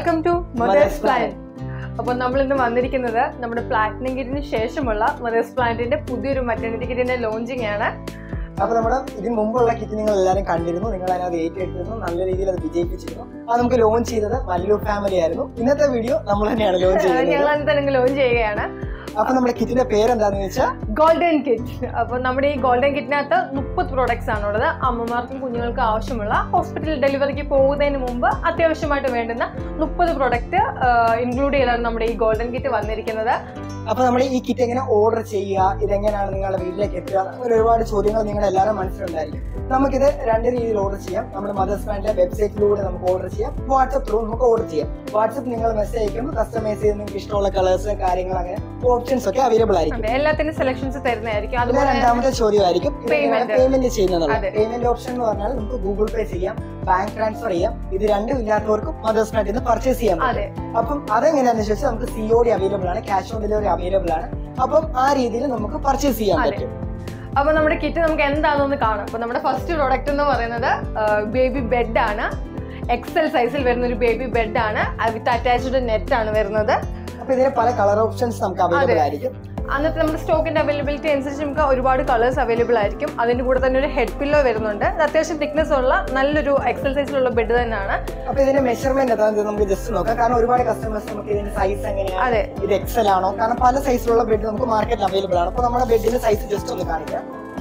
Welcome to mothers Mother's plan അപ്പോൾ നമ്മൾ ഇന്ന് വന്നിരിക്കുന്നത് നമ്മുടെ പ്ലാറ്റിനം കിറ്റിന് ശേഷമുള്ള മദേഴ്സ് പ്ലാന്റിന്റെ പുതിയൊരു മെറ്റേണിറ്റി കിറ്റിന്റെ ലോഞ്ചിങ് ആണ് അപ്പൊ നമ്മുടെ ഇതിന് മുമ്പുള്ള കിറ്റ് നിങ്ങൾ എല്ലാവരും കണ്ടിരുന്നു നിങ്ങൾ അതിനകത്ത് ഏറ്റെടുത്തിരുന്നു നല്ല രീതിയിൽ അത് വിജയിപ്പിച്ചിരുന്നു അത് നമുക്ക് ലോഞ്ച് ചെയ്തത് വല്ലൂർ ഫാമിലി ആയിരുന്നു ഇന്നത്തെ വീഡിയോ നമ്മൾ തന്നെയാണ് ലോഞ്ച് ഞങ്ങൾ ചെയ്യുന്നത് അതിന് തന്നെ ലോഞ്ച് ചെയ്യുകയാണ് അപ്പൊ നമ്മുടെ കിറ്റിന്റെ പേര് എന്താന്ന് വെച്ചാൽ ഗോൾഡൻ കിറ്റ് അപ്പോൾ നമ്മുടെ ഈ ഗോൾഡൻ കിറ്റിനകത്ത് മുപ്പത് പ്രോഡക്ട്സ് ആണുള്ളത് അമ്മമാർക്കും കുഞ്ഞുങ്ങൾക്കും ആവശ്യമുള്ള ഹോസ്പിറ്റൽ ഡെലിവറിക്ക് പോകുന്നതിന് മുമ്പ് അത്യാവശ്യമായിട്ട് വേണ്ടുന്ന മുപ്പത് പ്രോഡക്റ്റ് ഇൻക്ലൂഡ് ചെയ്താണ് നമ്മുടെ ഈ ഗോൾഡൻ കിറ്റ് വന്നിരിക്കുന്നത് അപ്പൊ നമ്മൾ ഈ കിറ്റ് എങ്ങനെ ഓർഡർ ചെയ്യുക ഇതെങ്ങനെയാണ് നിങ്ങളുടെ വീട്ടിലേക്ക് എത്തുക അങ്ങനെ ഒരുപാട് ചോദ്യങ്ങൾ നിങ്ങളുടെ എല്ലാവരും മനസ്സിലുണ്ടായിരിക്കും നമുക്കിത് രണ്ട് രീതിയിൽ ഓർഡർ ചെയ്യാം നമ്മുടെ മദേഴ്സ് ബാൻഡിലെ വെബ്സൈറ്റിലൂടെ നമുക്ക് ഓർഡർ ചെയ്യാം വാട്സപ്പ് ത്രൂ നമുക്ക് ഓർഡർ ചെയ്യാം വാട്സപ്പ് നിങ്ങൾ മെസ്സേജ് അയക്കുമ്പോൾ കസ്റ്റമൈസ് ചെയ്ത് നിങ്ങൾക്ക് ഇഷ്ടമുള്ള കളേഴ്സ് കാര്യങ്ങൾ അങ്ങനെ ഓപ്ഷൻസ് ഒക്കെ അവൈലബിൾ ആയിരിക്കും അതെ എല്ലാത്തിനും സെലക്ഷൻസ് തരുന്നതായിരിക്കും പിന്നെ അതുപോലെ തന്നെ രണ്ടാമത്തെ ചോദ്യമായിരിക്കും Payment. പേയ്മെന്റ് ചെയ്യുന്നത് അതെ. പേയ്മെന്റ് ഓപ്ഷൻ എന്ന് പറഞ്ഞാൽ നമുക്ക് ഗൂഗിൾ പേ ചെയ്യാം ബാങ്ക് ട്രാൻസ്ഫർ ചെയ്യാം ഇത് രണ്ടും ഇല്ലാത്തവർക്കും മദേഴ്സ് ബാൻഡിൽ നിന്ന് പർച്ചേസ് ചെയ്യാം അതെ അപ്പം അതെങ്ങനെയാണെന്ന് ചോദിച്ചാൽ നമുക്ക് സി ഒ ഡി അവൈലബിൾ ആണ് ക്യാഷ് ഓൺ ഡെലിവറി അവൈലബിൾ ആണ് അപ്പം ആ രീതിയിൽ നമുക്ക് പർച്ചേസ് ചെയ്യാൻ അതെ. പറ്റും അപ്പൊ നമ്മുടെ കിറ്റ് നമുക്ക് എന്താണെന്ന് കാണാം അപ്പൊ നമ്മുടെ ഫസ്റ്റ് പ്രോഡക്റ്റ് എന്ന് പറയുന്നത് ബേബി ബെഡ് ആണ് എക്സൽ സൈസിൽ വരുന്ന ഒരു ബേബി ബെഡ് ആണ് വിത്ത് അറ്റാച്ച്ഡ് നെറ്റ് ആണ് വരുന്നത് അപ്പൊ ഇതിന് പല കളർ ഓപ്ഷൻസ് നമുക്ക് അവൈലബിൾ അതെ. ആയിരിക്കും അന്നത്തെ നമ്മുടെ സ്റ്റോക്കിന്റെ അവൈലബിലിറ്റി അനുസരിച്ച് നമുക്ക് ഒരുപാട് കളേഴ്സ് അവൈലബിൾ ആയിരിക്കും അതിന്റെ കൂടെ തന്നെ ഒരു ഹെഡ് പില്ലോ വരുന്നുണ്ട് ഇത് അത്യാവശ്യം തിക്നെസ് ഉള്ള നല്ലൊരു എക്സൽ സൈസിലുള്ള ബെഡ് തന്നെയാണ് അപ്പൊ ഇതിന്റെ മെഷർമെന്റ് എന്താണെന്ന് നമുക്ക് ജസ്റ്റ് നോക്കാം കാരണം ഒരുപാട് കസ്റ്റമേഴ്സ് നമുക്ക് ഇതിന്റെ സൈസ് എങ്ങനെയാണ് അതെ ഇത് എക്സൽ ആണോ കാരണം പല സൈസിലുള്ള ബെഡ് നമുക്ക് മാർക്കറ്റിൽ അവൈലബിൾ ആണ് അപ്പൊ നമ്മുടെ ബെഡിന്റെ സൈസ് ജസ്റ്റ് ഒന്ന് കാണിക്കാം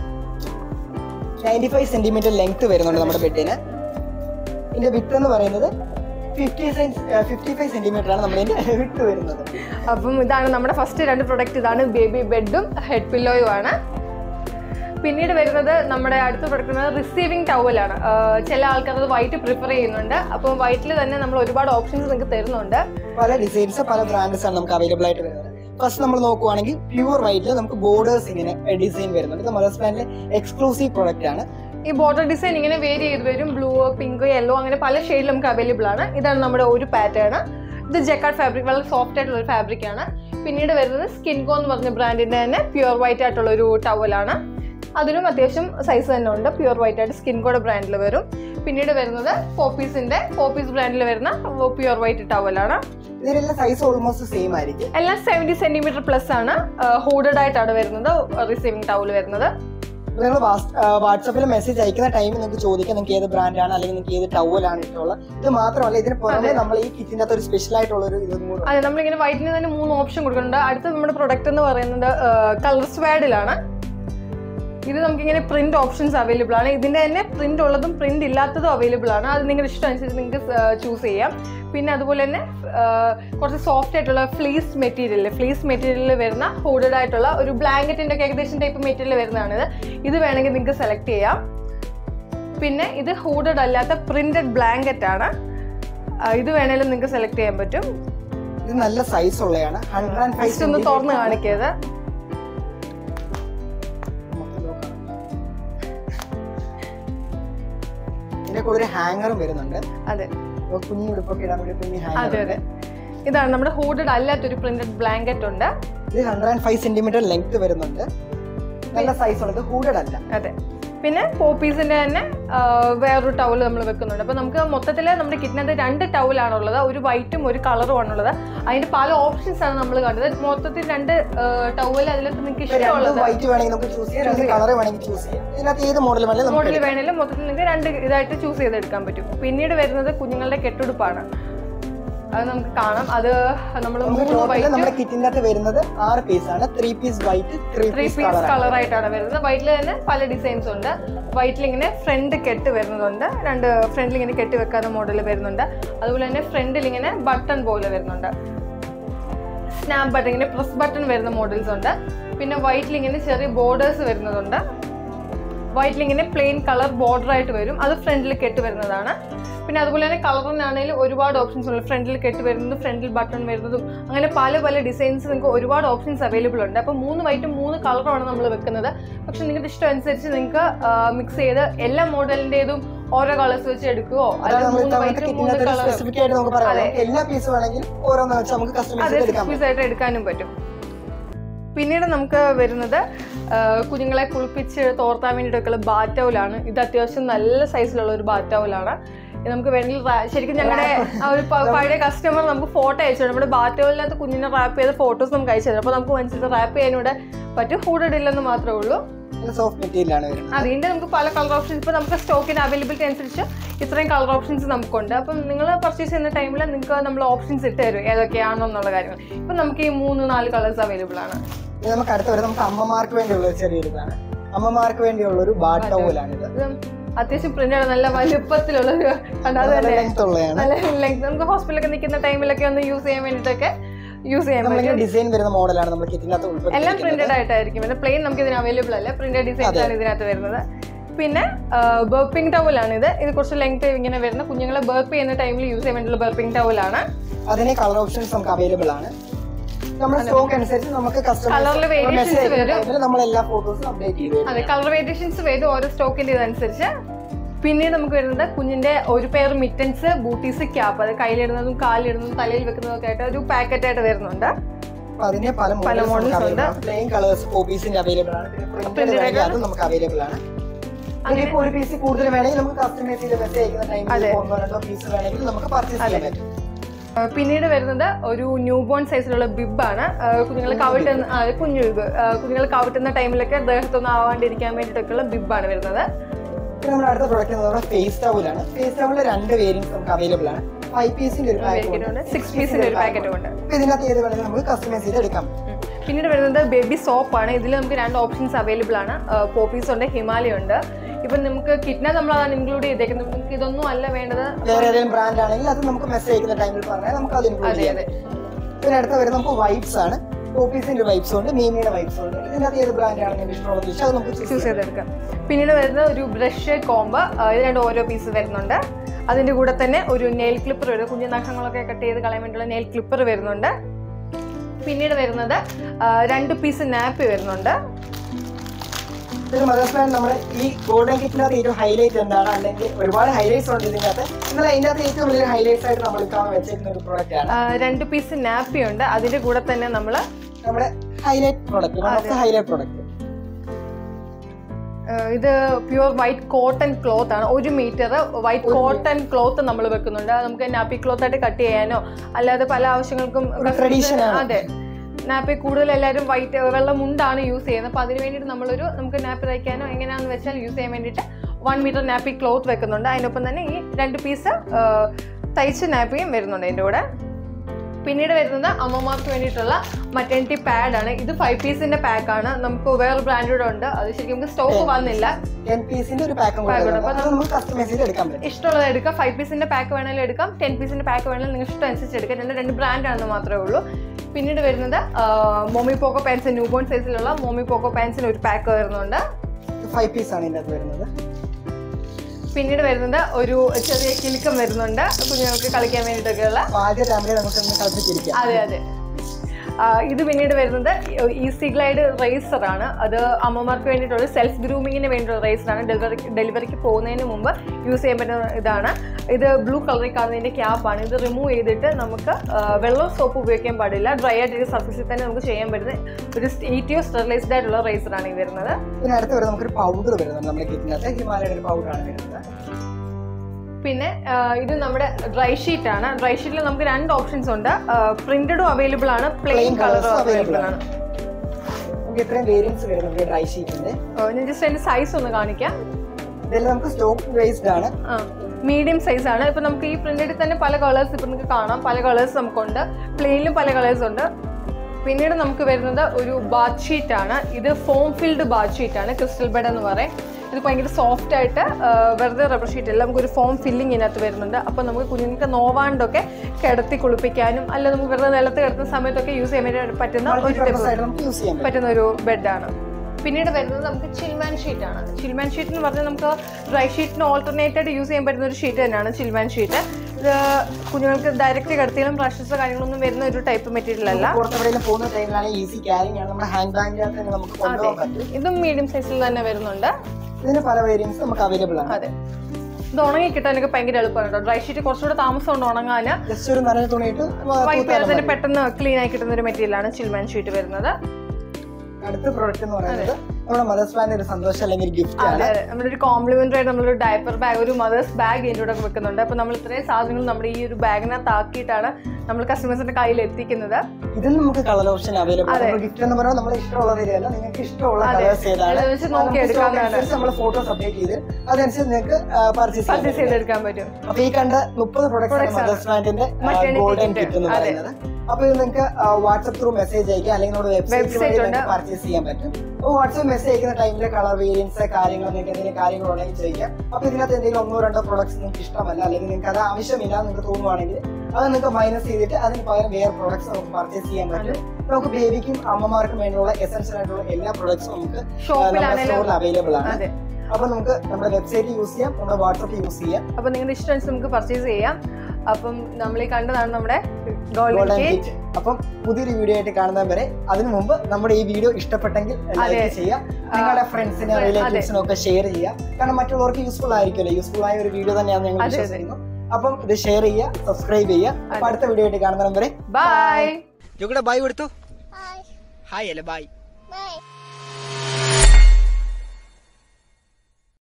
നയൻറ്റി ഫൈവ് സെന്റിമീറ്റർ ലെങ്ത് വരുന്നുണ്ട് നമ്മുടെ ബെഡിന് ഇതിന്റെ വിത്ത് എന്ന് പറയുന്നത് ഫിഫ്റ്റി ഫിഫ്റ്റി ഫൈവ് സെന്റിമീറ്റർ ആണ് നമ്മുടെ ഇതിന്റെ വിത്ത് വരുന്നത് അപ്പം ഇതാണ് നമ്മുടെ ഫസ്റ്റ് രണ്ട് പ്രൊഡക്റ്റ് ഇതാണ് ബേബി ബെഡും ഹെഡ് പില്ലോയും ആണ് പിന്നീട് വരുന്നത് നമ്മുടെ അടുത്ത പ്രൊഡക്റ്റ് റിസീവിംഗ് ടവലാണ് ചില ആൾക്കാർ അത് വൈറ്റ് പ്രിഫർ ചെയ്യുന്നുണ്ട് അപ്പം വൈറ്റിൽ തന്നെ നമ്മൾ ഒരുപാട് ഓപ്ഷൻസ് നിങ്ങൾക്ക് തരുന്നുണ്ട് പല ഡിസൈൻസ് പല ബ്രാൻഡ്സ് ആണ് നമുക്ക് അവൈലബിൾ ആയിട്ട് വരുന്നത് ഫസ്റ്റ് നമ്മൾ നോക്കുവാണെങ്കിൽ പ്യൂർ വൈറ്റിൽ നമുക്ക് ബോർഡേഴ്സ് ഇങ്ങനെ ഡിസൈൻ വരുന്നുണ്ട് ഇത് മദേഴ്സ് ബ്രാൻഡിലെ എക്സ്ക്ലൂസീവ് പ്രോഡക്റ്റ് ആണ് ഈ ബോർഡർ ഡിസൈൻ ഇങ്ങനെ വേരി ചെയ്ത് വരും ബ്ലൂ പിങ്ക് യെല്ലോ അങ്ങനെ പല ഷെയ്ഡിൽ നമുക്ക് അവൈലബിൾ ആണ് ഇതാണ് നമ്മുടെ ഒരു പാറ്റേൺ ഇത് ജക്കാർഡ് ഫാബ്രിക് വളരെ സോഫ്റ്റ് ആയിട്ടുള്ള ഒരു ഫാബ്രിക് ആണ് പിന്നീട് വരുന്നത് സ്കിൻകോ എന്ന് പറഞ്ഞ ബ്രാൻഡിന്റെ തന്നെ പ്യുവർ വൈറ്റ് ആയിട്ടുള്ള ഒരു ടവലാണ് അതിനും അത്യാവശ്യം സൈസ് തന്നെ ഉണ്ട് പ്യുവർ വൈറ്റ് ആയിട്ട് സ്കിൻകോയുടെ ബ്രാൻഡിൽ വരും പിന്നീട് വരുന്നത് പോപ്പീസിന്റെ പോപ്പീസ് ബ്രാൻഡിൽ വരുന്ന പ്യുവർ വൈറ്റ് ടവലാണ് ഇതിലെല്ലാം സൈസ് ഓൾമോസ്റ്റ് സെയിം ആയിരിക്കും എല്ലാം സെവൻറ്റി സെന്റിമീറ്റർ പ്ലസ് ആണ് ഹൂഡഡ് ആയിട്ടാണ് വരുന്നത് റിസീവിംഗ് ടവൽ വരുന്നത് നിങ്ങൾ വാട്സാപ്പിൽ മെസ്സേജ് അയക്കുന്ന ടൈമിൽ നിങ്ങൾക്ക് ചോദിക്കാം നിങ്ങൾക്ക് ഏത് ബ്രാൻഡാണ് അല്ലെങ്കിൽ നിങ്ങൾക്ക് ഏത് ടവലാണ് ഇഷ്ടമുള്ളത് ഇത് മാത്രമല്ല ഇതിന് പുറമെ നമ്മൾ ഈ കിറ്റിന്റെ അകത്ത് ഒരു സ്പെഷ്യൽ ആയിട്ടുള്ള ഒരു ഇതും കൂടെ അതെ നമ്മളിങ്ങനെ വൈറ്റിന് തന്നെ മൂന്ന് ഓപ്ഷൻ കൊടുക്കുന്നുണ്ട് അടുത്ത നമ്മുടെ പ്രൊഡക്റ്റ് എന്ന് പറയുന്നത് കളർ സ്വാഡിലാണ് ഇത് നമുക്കിങ്ങനെ പ്രിന്റ് ഓപ്ഷൻസ് അവൈലബിൾ ആണ് ഇതിന്റെ തന്നെ പ്രിന്റ് ഉള്ളതും പ്രിന്റ് ഇല്ലാത്തതും അവൈലബിൾ ആണ് അത് നിങ്ങളുടെ ഇഷ്ടം അനുസരിച്ച് നിങ്ങൾക്ക് ചൂസ് ചെയ്യാം പിന്നെ അതുപോലെ തന്നെ ആ, കുറച്ച് സോഫ്റ്റ് ആയിട്ടുള്ള ഫ്ലീസ് മെറ്റീരിയൽ ഫ്ലീസ് മെറ്റീരിയലിൽ വരുന്ന ഹൂഡഡ് ആയിട്ടുള്ള ഒരു ബ്ലാങ്കറ്റിന്റെ ഒക്കെ ഏകദേശം ടൈപ്പ് മെറ്റീരിയൽ വരുന്നതാണിത് ഇത് വേണമെങ്കിൽ നിങ്ങൾക്ക് സെലക്ട് ചെയ്യാം പിന്നെ ഇത് ഹൂഡഡ് അല്ലാത്ത പ്രിന്റഡ് ബ്ലാങ്കറ്റ് ആണ് ആ, ഇത് വേണേലും നിങ്ങൾക്ക് സെലക്ട് ചെയ്യാൻ പറ്റും ഇത് നല്ല സൈസ് ഉള്ളതാണ് ഹൺഡ്രഡ് ആൻഡ് ജസ്റ്റ് ഒന്ന് തുറന്ന് കാണിക്കരുത് ഇതിന്റെ കൂടെ ഒരു ഹാങ്ങറും വരുന്നുണ്ട് അതെ അപ്പൊ കുഞ്ഞു ഉടുപ്പൊക്കെ ഇടാൻ വേണ്ടി കുഞ്ഞു അതെ ഹാങ്ങർ അതെ ഇതാണ് നമ്മുടെ ഹൂഡഡ് അല്ലാത്തൊരു പ്രിന്റഡ് ബ്ലാങ്കറ്റ് ഉണ്ട് ഇത് hundred and five centimetre length വരുന്നുണ്ട് നല്ല സൈസ് ഉള്ളത് ഹൂഡഡ് അല്ല അതെ പിന്നെ പോപ്പീസിന്റെ തന്നെ ആ, വേറൊരു ടവൽ നമ്മൾ വെക്കുന്നുണ്ട് അപ്പൊ നമുക്ക് മൊത്തത്തിൽ നമ്മുടെ കിറ്റിനകത്ത് രണ്ട് ടവലാണുള്ളത് ഒരു വൈറ്റും ഒരു കളറും ആണുള്ളത് അതിന്റെ പല ഓപ്ഷൻസ് ആണ് നമ്മൾ കണ്ടത് മൊത്തത്തിൽ രണ്ട് ടവൽ അതിലൊക്കെ നിങ്ങൾക്ക് ഇഷ്ടമുള്ളത് വൈറ്റ് വേണമെങ്കിൽ നമുക്ക് ചൂസ് ചെയ്യാം രണ്ട് കളർ വേണമെങ്കിൽ ചൂസ് ചെയ്യാം ഇതിനകത്ത് ഏത് മോഡൽ വേണമെങ്കിലും നമുക്ക് മോഡൽ വേണേലും മൊത്തത്തിൽ നിങ്ങൾക്ക് രണ്ട് ഇതായിട്ട് ചൂസ് ചെയ്തെടുക്കാൻ പറ്റും പിന്നീട് വരുന്നത് കുഞ്ഞുങ്ങളുടെ കെട്ടുടുപ്പാണ് അത് നമുക്ക് കാണാം അത് നമ്മൾ നമുക്ക് മൂന്ന് ടോട്ടൽ വൈറ്റ് നമ്മുടെ കിറ്റിന്റെ അകത്ത് വരുന്നത് ആറ് പീസ് ആണ് three piece white three three piece piece colour colour ആയിട്ടാണ് വരുന്നത് വൈറ്റിൽ തന്നെ പല ഡിസൈൻസ് ഉണ്ട് വൈറ്റിൽ ഇങ്ങനെ ഫ്രണ്ട് കെട്ട് വരുന്നതുണ്ട് രണ്ട് ഫ്രണ്ടിൽ ഇങ്ങനെ കെട്ടി വെക്കാവുന്ന മോഡൽ വരുന്നുണ്ട് അതുപോലെ തന്നെ ഫ്രണ്ടിൽ ഇങ്ങനെ ബട്ടൺ പോലെ വരുന്നുണ്ട് സ്നാപ്പ് ബട്ടൺ ഇങ്ങനെ പ്രസ് ബട്ടൺ വരുന്ന മോഡൽസ് ഉണ്ട് പിന്നെ വൈറ്റിൽ ഇങ്ങനെ ചെറിയ ബോർഡേഴ്സ് വരുന്നതുണ്ട് വൈറ്റിൽ ഇങ്ങനെ പ്ലെയിൻ കളർ ബോർഡർ ആയിട്ട് വരും അത് ഫ്രണ്ടിൽ കെട്ട് വരുന്നതാണ് പിന്നെ അതുപോലെ തന്നെ കളറിനാണെങ്കിലും ഒരുപാട് ഓപ്ഷൻസ് ഉണ്ട് ഫ്രണ്ടിൽ കെട്ട് വരുന്നതും ഫ്രണ്ടിൽ ബട്ടൺ വരുന്നതും അങ്ങനെ പല പല ഡിസൈൻസ് നിങ്ങൾക്ക് ഒരുപാട് ഓപ്ഷൻസ് അവൈലബിൾ ഉണ്ട് അപ്പോൾ മൂന്ന് വൈറ്റും മൂന്ന് കളറുമാണ് നമ്മൾ വെക്കുന്നത് പക്ഷെ നിങ്ങളുടെ ഇഷ്ടം അനുസരിച്ച് നിങ്ങൾക്ക് മിക്സ് ചെയ്ത് എല്ലാ മോഡലിൻ്റെതും ഓരോ കളേഴ്സ് വെച്ച് എടുക്കുകയോ അതാണ് അല്ലെങ്കിൽ നമ്മൾ മൂന്ന് ഇത്തവണത്തെ വൈറ്റും മൂന്ന് കിറ്റിന്റെ കളർ സ്പെസിഫിക് ആയിട്ട് നമുക്ക് പറയാം അതെ. നമുക്ക് എല്ലാ പീസ് വേണമെങ്കിൽ ഓരോന്ന് വെച്ച് നമുക്ക് കസ്റ്റമൈസ് അതെ ചെയ്ത് എടുക്കാം പീസ് ആയിട്ട് എടുക്കാനും പറ്റും പിന്നീട് നമുക്ക് വരുന്നത് ആ, കുഞ്ഞുങ്ങളെ കുളിപ്പിച്ച് തോർത്താൻ വേണ്ടിയിട്ടൊക്കെയുള്ള ബാറ്റൗലാണ് ഇത് അത്യാവശ്യം നല്ല സൈസിലുള്ള ഒരു ബാറ്റൗലാണ് നമുക്ക് വേണമെങ്കിൽ റാ- ശരിക്കും ഞങ്ങളുടെ ആ ഒരു പ- പഴയ കസ്റ്റമർ നമുക്ക് ഫോട്ടോ അയച്ചു നമ്മുടെ ബാറ്റോളിനകത്ത് കുഞ്ഞിനെ റാപ്പ് ചെയ്ത ഫോട്ടോസ് നമുക്ക് അയച്ചു തരും അപ്പോൾ നമുക്ക് മനസ്സിലായി റാപ്പ് ചെയ്യാനിവിടെ പറ്റും ഹൂഡഡ് ഇല്ലെന്ന് മാത്രമേ ഉള്ളൂ നല്ല സോഫ്റ്റ് മെറ്റീരിയൽ ആണ് വരുന്നത് അതിൻ്റെ നമുക്ക് പല കളർ ഓപ്ഷൻസ് ഇപ്പോൾ നമുക്ക് സ്റ്റോക്കിന് അവൈലബിലിറ്റി അനുസരിച്ച് ഇത്രയും കളർ ഓപ്ഷൻസ് നമുക്കുണ്ട് അപ്പം നിങ്ങൾ പർച്ചേസ് ചെയ്യുന്ന ടൈമിൽ നിങ്ങൾക്ക് നമ്മൾ ഓപ്ഷൻസ് ഇട്ട് തരും ഏതൊക്കെയാണോ എന്നുള്ള കാര്യങ്ങൾ ഇപ്പം നമുക്ക് ഈ മൂന്ന് നാല് കളേഴ്സ് അവൈലബിൾ ആണ് ഇത് നമുക്ക് അടുത്ത വരെ നമുക്ക് അമ്മമാർക്ക് വേണ്ടിയുള്ള ഒരു ചെറിയൊരു ഇതാണ് അമ്മമാർക്ക് വേണ്ടിയുള്ള ഒരു ബാട്ട് ടവലാണിത് ഇത് അത്യാവശ്യം പ്രിന്റാണ് നല്ല വലുപ്പത്തിലുള്ള ഒരു കണ്ടാൽ നല്ല തന്നെ ലെങ്ത് ഉള്ളതാണ് നല്ല ലെങ്ത് നമുക്ക് ഹോസ്പിറ്റലൊക്കെ നിൽക്കുന്ന ടൈമിലൊക്കെ ഒന്ന് യൂസ് ചെയ്യാൻ വേണ്ടിയിട്ടൊക്കെ യൂസ് ചെയ്യാൻ പറ്റും നമ്മളിങ്ങനെ ഡിസൈൻ വരുന്ന മോഡലാണ് നമ്മൾ കിറ്റിനകത്ത് എല്ലാം ഉൾപ്പെടുത്തിയിരിക്കുന്നത് പ്രിന്റഡ് ആയിട്ടായിരിക്കും പിന്നെ പ്ലെയിൻ നമുക്ക് ഇതിന് അവൈലബിൾ അല്ല പ്രിന്റഡ് ഡിസൈൻസ് ആണ് ഇതിനകത്ത് വരുന്നത് പിന്നെ ബർപ്പിംഗ് ടവലാണ് ഇത് ഇത് കുറച്ച് ലെങ്ത് ഇങ്ങനെ വരുന്ന കുഞ്ഞുങ്ങളെ ബർപ്പ് ചെയ്യുന്ന ടൈമിൽ യൂസ് ചെയ്യാൻ വേണ്ടിയുള്ള ബർപ്പിംഗ് ടവലാണ് അതിന് കളർ ഓപ്ഷൻസ് നമുക്ക് അവൈലബിൾ ആണ് നമ്മുടെ സ്റ്റോക്ക് അനുസരിച്ച് നമുക്ക് Colour ല് variations വരും. നമ്മൾ എല്ലാ ഫോട്ടോസും അപ്ഡേറ്റ് ചെയ്ത് തരും അതെ കളർ വേരിയേഷൻസ് വരും ഓരോ സ്റ്റോക്കിന്റെ ഇതനുസരിച്ച് പിന്നീട് നമുക്ക് വരുന്നത് കുഞ്ഞിന്റെ ഒരു പെയർ മിറ്റൻസ് ബൂട്ടീസ് ക്യാപ്പ് അത് കയ്യിലിടുന്നതും കാലിടുന്നതും തലയിൽ വെക്കുന്നതും ഒക്കെ ആയിട്ട് ഒരു പാക്കറ്റ് ആയിട്ട് വരുന്നുണ്ട് അപ്പൊ അതിന് പല പല മോഡൽസ് models നമുക്ക് ഉണ്ട്. അവൈലബിൾ ആണ് പ്ലെയിൻ കളേഴ്സ് കോപ്പീസിന്റെ അവൈലബിൾ ആണ് പിന്നെ Printed പ്രിന്റഡ് വേണമെങ്കിൽ ആയിട്ടുള്ള- അതും നമുക്ക് അവൈലബിൾ ആണ് അങ്ങനെ ഇപ്പോൾ ഒരു പീസ് കൂടുതൽ വേണമെങ്കിൽ നമുക്ക് കസ്റ്റമൈസ് ചെയ്ത് മെസ്സേജ് അയക്കുന്ന ടൈമിൽ ഒന്നോ രണ്ടോ പീസ് വേണമെങ്കിൽ നമുക്ക് പർച്ചേസ് ചെയ്യാൻ പറ്റും ആ, പിന്നീട് വരുന്നത് ഒരു ന്യൂ ബോൺ സൈസിലുള്ള ബിബാണ് കുഞ്ഞുങ്ങൾ കവിട്ടുന്ന ആ, കുഞ്ഞു ബിബ് കുഞ്ഞുങ്ങൾ കവിട്ടുന്ന ടൈമിലൊക്കെ ദേഹത്തൊന്നും ആവാണ്ടിരിക്കാൻ വേണ്ടിയിട്ടൊക്കെയുള്ള ബിബാണ് വരുന്നത് പിന്നെ നമ്മുടെ അടുത്ത പ്രൊഡക്റ്റ് നമ്മുടെ ഫേസ് ടവലാണ് ഫേസ് ടവലിൽ രണ്ട് വേരിയൻസ് നമുക്ക് അവൈലബിൾ ആണ് ഫൈവ് പീസിന്റെ ഒരു പാക്കറ്റ് ഉണ്ട് സിക്സ് പീസിന്റെ ഒരു പാക്കറ്റും ഉണ്ട് അപ്പൊ ഇതിനകത്ത് ഏത് വേണമെങ്കിലും നമുക്ക് കസ്റ്റമൈസ് ചെയ്ത് എടുക്കാം ഉം. പിന്നീട് വരുന്നത് ബേബി സോപ്പാണ് ഇതിൽ നമുക്ക് രണ്ട് ഓപ്ഷൻസ് അവൈലബിൾ ആണ് പോപ്പീസ് ഉണ്ട് ഹിമാലയ ഉണ്ട് ഇപ്പം നമുക്ക് കിഡ്ന നമ്മൾ അതാണ് ഇൻക്ലൂഡ് ചെയ്തേക്കുന്നത് നമുക്ക് ഇതൊന്നും അല്ല വേണ്ടത് വേറെ ഏതെങ്കിലും ബ്രാൻഡ് ആണെങ്കിൽ അത് നമുക്ക് മെസ്സേജ് അയക്കുന്ന ടൈമിൽ പറഞ്ഞാൽ നമുക്ക് അത് ഇൻക്ലൂഡ് അതെ ചെയ്യാം അതെ പിന്നെ അടുത്ത വരുന്നത് നമുക്ക് വൈബ്സ് ആണ് കോപ്പീസിന്റെ വൈബ്സ് ഉണ്ട് മീമിയുടെ വൈബ്സ് ഉണ്ട് ഇതിനകത്ത് ഏത് ബ്രാൻഡ് ആണ് നിങ്ങൾക്ക് ഇഷ്ടമുള്ളത് ചോദിച്ചാൽ അത് നമുക്ക് ചൂസ് ചൂസ് ചെയ്തെടുക്കാം പിന്നീട് വരുന്നത് ഒരു ബ്രഷ് കോമ്പ് ഇത് രണ്ട് ഓരോ പീസ് വരുന്നുണ്ട് അതിന്റെ കൂടെ തന്നെ ഒരു നെയിൽ ക്ലിപ്പർ വരും കുഞ്ഞു നഖങ്ങളൊക്കെ കട്ട് ചെയ്ത് കളയാൻ വേണ്ടിയുള്ള നെയിൽ ക്ലിപ്പർ വരുന്നുണ്ട് പിന്നീട് വരുന്നത് ആ, രണ്ട് പീസ് നാപ്പി വരുന്നുണ്ട് പിന്നെ മദേഴ്സ് ബാൻഡ് നമ്മുടെ ഈ ഗോൾഡൻ കിറ്റിനകത്ത് ഏറ്റവും ഹൈലൈറ്റ് എന്താണ് അല്ലെങ്കിൽ ഒരുപാട് ഹൈലൈറ്റ്സ് ഉണ്ട് ഇതിനകത്ത് എന്നാൽ അതിൻ്റെ അകത്ത് ഏറ്റവും വലിയ ഹൈലൈറ്റ്സ് ആയിട്ട് നമ്മൾ കാണാൻ വെച്ചേക്കുന്ന ഒരു പ്രോഡക്റ്റ് ആണ് ആ, രണ്ട് പീസ് നാപ്പി ഉണ്ട് അതിന്റെ കൂടെ തന്നെ നമ്മൾ നമ്മുടെ ഹൈലൈറ്റ് പ്രോഡക്റ്റ് നമ്മുടെ ഹൈലൈറ്റ് പ്രോഡക്റ്റ് ഇത് പ്യുവർ വൈറ്റ് കോട്ടൺ ക്ലോത്ത് ആണ് ഒരു മീറ്റർ വൈറ്റ് കോട്ടൺ ക്ലോത്ത് നമ്മൾ വെക്കുന്നുണ്ട് അത് നമുക്ക് നാപ്പി ക്ലോത്ത് ആയിട്ട് കട്ട് ചെയ്യാനോ അല്ലാതെ പല ആവശ്യങ്ങൾക്കും tradition ആണ്. അതെ നാപ്പി കൂടുതൽ എല്ലാവരും വൈറ്റ് വെള്ള മുണ്ടാണ് യൂസ് ചെയ്യുന്നത് അപ്പോൾ അതിന് വേണ്ടിയിട്ട് നമ്മളൊരു നമുക്ക് നാപ്പി തയ്ക്കാനോ എങ്ങനെയാണെന്ന് വെച്ചാൽ യൂസ് ചെയ്യാൻ വേണ്ടിയിട്ട് വൺ മീറ്റർ നാപ്പി ക്ലോത്ത് വെക്കുന്നുണ്ട് അതിനൊപ്പം തന്നെ ഈ രണ്ട് പീസ് തയ്ച്ച നാപ്പിയും വരുന്നുണ്ട് അതിൻ്റെ കൂടെ പിന്നീട് വരുന്നത് അമ്മമാർക്ക് വേണ്ടിയിട്ടുള്ള മറ്റേണിറ്റി പാഡാണ് ഇത് ഫൈവ് പീസിന്റെ പാക്കാണ് നമുക്ക് വേറെ ബ്രാൻഡഡ് ഉണ്ട് അത് ശരിക്കും നമുക്ക് സ്റ്റോക്ക് വന്നില്ല ടെൻ പീസിന്റെ ഒരു പാക്കും കൂടെ Pack ഉണ്ട്. വരുന്നുണ്ട്. അപ്പൊ അത് നമുക്ക് കസ്റ്റമൈസ് ചെയ്ത് എടുക്കാൻ പറ്റും ഇഷ്ടമുള്ളത് എടുക്കാം ഫൈവ് പീസിന്റെ പാക്ക് വേണമെങ്കിലും എടുക്കാം ടെൻ പീസിന്റെ പാക്ക് വേണമെങ്കിലും നിങ്ങൾ ഇഷ്ടം അനുസരിച്ച് എടുക്കാം രണ്ട് രണ്ട് ബ്രാൻഡാണെന്ന് മാത്രമേ ഉള്ളൂ പിന്നീട് വരുന്നത് MamyPoko pants newborn സൈസിലുള്ള മോമി പോക്കോ പാൻസിന് ഒരു പാക്ക് വരുന്നുണ്ട് ഫൈവ് പീസ് ആണ് ഇതിനകത്ത് വരുന്നത് പിന്നീട് വരുന്നത് ഒരു ചെറിയ കിലുക്കം വരുന്നുണ്ട് കുഞ്ഞുങ്ങൾക്ക് കളിക്കാൻ വേണ്ടിയിട്ടൊക്കെയുള്ള അപ്പൊ ആദ്യ ക്യാമറ നമുക്ക് ഒന്ന് കളിച്ചിരിക്കാം അതെ അതെ ആ, ഇത് പിന്നീട് വരുന്നത് ഈസി ഗ്ലൈഡ് റേസർ ആണ് അത് അമ്മമാർക്ക് വേണ്ടിയിട്ടുള്ള സെൽഫ് ഗ്രൂമിങ്ങിന് വേണ്ടിയുള്ള റേസർ ആണ് ഡെലിവറി ഡെലിവറിക്ക് പോകുന്നതിന് മുമ്പ് യൂസ് ചെയ്യാൻ പറ്റുന്ന ഇതാണ് ഇത് ബ്ലൂ കളറിൽ കാണുന്നതിന്റെ ക്യാപ്പാണ് ഇത് റിമൂവ് ചെയ്തിട്ട് നമുക്ക് ആ, വെള്ളവും സോപ്പ് ഉപയോഗിക്കാൻ പാടില്ല ഡ്രൈ ആയിട്ട് സർഫസിൽ തന്നെ നമുക്ക് ചെയ്യാൻ പറ്റുന്ന ഒരു ഈറ്റിയോ സ്റ്റെറിലൈസ്ഡ് ആയിട്ടുള്ള റേസർ ആണ് ഈ വരുന്നത് പിന്നെ അടുത്ത് വരുന്നത് നമുക്കൊരു പൗഡർ വരുന്നുണ്ട് നമ്മുടെ കിറ്റിനകത്ത് ഹിമാലയയുടെ ഒരു പൗഡർ ആണ് വരുന്നത് പിന്നെ ആ, ഇത് നമ്മുടെ ഡ്രൈ ഷീറ്റ് ആണ് ഡ്രൈ ഷീറ്റിൽ നമുക്ക് രണ്ട് ഓപ്ഷൻസ് ഉണ്ട് പ്രിന്റഡും അവൈലബിൾ ആണ് പ്ലെയിൻ Plain colours കളറും അവൈലബിൾ available ആണ് നമുക്ക് ഇത്രയും വേരിയൻസ് വരുന്നുണ്ട് ഡ്രൈ ഷീറ്റിന്റെ ആ, ഞാൻ ജസ്റ്റ് അതിന്റെ സൈസ് ഒന്ന് കാണിക്കാം ഇതെല്ലാം നമുക്ക് സ്റ്റോക്ക് ബേസ്ഡ് ആണ് മീഡിയം സൈസ് ആണ് ഇപ്പൊ നമുക്ക് ഈ പ്രിന്റഡിൽ തന്നെ പല കളേഴ്സ് ഇപ്പൊ നിങ്ങൾക്ക് കാണാം പല കളേഴ്സ് നമുക്കുണ്ട് പ്ലെയിനിലും പല കളേഴ്സ് ഉണ്ട് പിന്നീട് നമുക്ക് വരുന്നത് ഒരു ബാത്ത് ഷീറ്റ് ആണ് ഇത് ഫോം ഫിൽഡ് ബാത്ത് ഷീറ്റ് ആണ് ക്രിസ്റ്റൽ ബെഡ് എന്ന് പറയും ഇത് ഭയങ്കര സോഫ്റ്റ് ആയിട്ട് ആ, വെറുതെ റബ്ബർ ഷീറ്റ് അല്ല നമുക്കൊരു ഫോം ഫില്ലിംഗ് ഇതിനകത്ത് വരുന്നുണ്ട് അപ്പോൾ നമുക്ക് കുഞ്ഞുങ്ങൾക്ക് നോവാണ്ടൊക്കെ കിടത്തി കുളിപ്പിക്കാനും അല്ല നമുക്ക് വെറുതെ നിലത്ത് കിടത്തുന്ന സമയത്തൊക്കെ യൂസ് ചെയ്യാൻ വേണ്ടി പറ്റുന്ന ഒരു മൾട്ടിപർപ്പസ് ആയിട്ട് നമുക്ക് യൂസ് ചെയ്യാൻ പറ്റും പറ്റുന്ന ഒരു ബെഡാണ് പിന്നീട് വരുന്നത് നമുക്ക് ചിൽമാൻ ഷീറ്റ് ആണ് ചിൽമാൻ ഷീറ്റ് എന്ന് പറഞ്ഞാൽ നമുക്ക് ഡ്രൈ ഷീറ്റിന് ഓൾട്ടർനേറ്റഡ് യൂസ് ചെയ്യാൻ പറ്റുന്ന ഒരു ഷീറ്റ് തന്നെയാണ് ചിൽമാൻ ഷീറ്റ് ഇത് കുഞ്ഞുങ്ങൾക്ക് ഡയറക്റ്റ് കിടത്തിയാലും റഷസ് കാര്യങ്ങളൊന്നും വരുന്ന ഒരു ടൈപ്പ് മെറ്റീരിയൽ അല്ല പുറത്തെവിടെയെങ്കിലും പോകുന്ന ടൈമിലാണ് ഈസി ക്യാരിങ് ആണ് നമ്മുടെ ഹാൻഡ് ബാഗിനകത്ത് തന്നെ നമുക്ക് കൊണ്ടുപോകാൻ പറ്റും ഇതും മീഡിയം സൈസിൽ തന്നെ വരുന്നുണ്ട് ഇതിന് പല വേരിയൻസ് നമുക്ക് അവൈലബിൾ ആണ് അതെ ഇത് ഉണങ്ങി കിട്ടാനൊക്കെ ഭയങ്കര എളുപ്പമാണ് കേട്ടോ ഡ്രൈ ഷീറ്റ് കുറച്ചുകൂടെ താമസം ഉണ്ട് ഉണങ്ങാൻ ജസ്റ്റ് ഒരു നനഞ്ഞ തുണിയിട്ട് വൈപ്പ് ചെയ്താൽ തന്നെ പെട്ടെന്ന് ക്ലീൻ ആയി കിട്ടുന്ന ഒരു മെറ്റീരിയലാണ് ചിൽമാൻ ഷീറ്റ് വരുന്നത് അടുത്ത പ്രോഡക്റ്റ് എന്ന് പറയുന്നത് നമ്മുടെ മദേഴ്സ് പ്ലാൻ ഒരു സന്തോഷം അല്ലെങ്കിൽ ഒരു ഗിഫ്റ്റ് ആണ് അതെ അതെ നമ്മളൊരു കോംപ്ലിമെന്ററി ആയിട്ട് നമ്മളൊരു ഡയപ്പർ ബാഗ് ഒരു മദേഴ്സ് ബാഗ് ഇതിൻ്റെ കൂടെ വെക്കുന്നുണ്ട് അപ്പൊ നമ്മൾ ഇത്രയും സാധനങ്ങൾ നമ്മുടെ ഈ ഒരു ബാഗിനകത്ത് ആക്കിയിട്ടാണ് നമ്മൾ കസ്റ്റമേഴ്സിന്റെ കയ്യിൽ എത്തിക്കുന്നത് ഇതിൽ നമുക്ക് കളർ ഓപ്ഷൻ അവൈലബിൾ ആണ് ഗിഫ്റ്റ് എന്ന് പറയുമ്പോൾ നമ്മുടെ ഇഷ്ടമുള്ള വരികയല്ല നിങ്ങൾക്ക് ഇഷ്ടമുള്ള കളേഴ്സ് ഏതാണ് അതിനനുസരിച്ച് നോക്കി എടുക്കാവുന്നതാണ്. നമ്മൾ ഫോട്ടോസ് അപ്ഡേറ്റ് ചെയ്ത് അതനുസരിച്ച് നിങ്ങൾക്ക് പർച്ചേസ് ചെയ്യാൻ പർച്ചേസ് ചെയ്തെടുക്കാൻ പറ്റും അപ്പൊ ഈ കണ്ട മുപ്പത് പ്രൊഡക്ട്സ് മദേഴ്സ് പ്ലാന്റിന്റെ Maternity ഗോൾഡൻ kit. കിറ്റ് എന്ന് അതെ. പറയുന്നത് അപ്പൊ ഇത് നിങ്ങൾക്ക് വാട്സ്ആപ്പ് ത്രൂ മെസ്സേജ് അയക്കാം അല്ലെങ്കിൽ നമ്മുടെ വെബ്സൈറ്റ് Website വഴി ഉണ്ട്. നിങ്ങൾക്ക് പർച്ചേസ് ചെയ്യാൻ പറ്റും അപ്പൊ വാട്സ്ആപ്പ് മെസ്സേജ് അയക്കുന്ന ടൈമിലെ കളർ വേരിയൻസ് കാര്യങ്ങൾ നിങ്ങൾക്ക് എന്തെങ്കിലും കാര്യങ്ങൾ ഉണ്ടെങ്കിൽ ചോദിക്കാം അപ്പൊ ഇതിനകത്ത് എന്തെങ്കിലും ഒന്നോ രണ്ടോ പ്രൊഡക്ട്സ് നിങ്ങൾക്ക് ഇഷ്ടമല്ല അല്ലെങ്കിൽ നിങ്ങൾക്ക് അത് ആവശ്യമില്ല എന്ന് നിങ്ങൾക്ക് തോന്നുവാണെങ്കിൽ അത് നിങ്ങൾക്ക് മൈനസ് ചെയ്തിട്ട് അതിന് പകരം വേറെ പ്രൊഡക്ട്സ് നമുക്ക് പർച്ചേസ് ചെയ്യാൻ പറ്റും നമുക്ക് ബേബിക്കും അമ്മമാർക്കും വേണ്ടിയുള്ള എസൻഷ്യൽ ആയിട്ടുള്ള എല്ലാ പ്രൊഡക്ട്സും നമുക്ക് ഷോപ്പിലാണെങ്കിലും സ്റ്റോറിൽ അവൈലബിൾ ആണ് അതെ അപ്പൊ നമുക്ക് നമ്മുടെ വെബ്സൈറ്റ് യൂസ് ചെയ്യാം നമ്മുടെ വാട്സ്ആപ്പ് യൂസ് ചെയ്യാം അപ്പൊ നിങ്ങളുടെ ഇഷ്ടം അനുസരിച്ച് നമുക്ക് പർച്ചേസ് ചെയ്യാം അപ്പം നമ്മൾ ഈ കണ്ടതാണ് നമ്മുടെ ഗോൾഡൻ ഗോൾഡൻ കേക്ക് കിറ്റ് അപ്പം പുതിയൊരു വീഡിയോ ആയിട്ട് കാണുന്നവരെ വരെ അതിനു മുമ്പ് നമ്മുടെ ഈ വീഡിയോ ഇഷ്ടപ്പെട്ടെങ്കിൽ ലൈക്ക് ചെയ്യാം നിങ്ങളുടെ ഫ്രണ്ട്സിനും അതെ. റിലേറ്റീവ്സിനും ഒക്കെ ഷെയർ ചെയ്യാം കാരണം മറ്റുള്ളവർക്ക് യൂസ്ഫുൾ ആയിരിക്കുമല്ലോ യൂസ്ഫുൾ ആയ ഒരു വീഡിയോ തന്നെയാണ് ഞങ്ങൾ അതെ, അതെ. വിശ്വസിക്കുന്നു അപ്പം ഇത് ഷെയർ ചെയ്യുക സബ്സ്ക്രൈബ് ചെയ്യുക അപ്പൊ അടുത്ത വീഡിയോ ആയിട്ട് കാണുന്നവരെ ബൈ ജോക്കടെ ബൈ കൊടുത്തു Bye. ഹായ് അല്ലേ ബൈ Bye.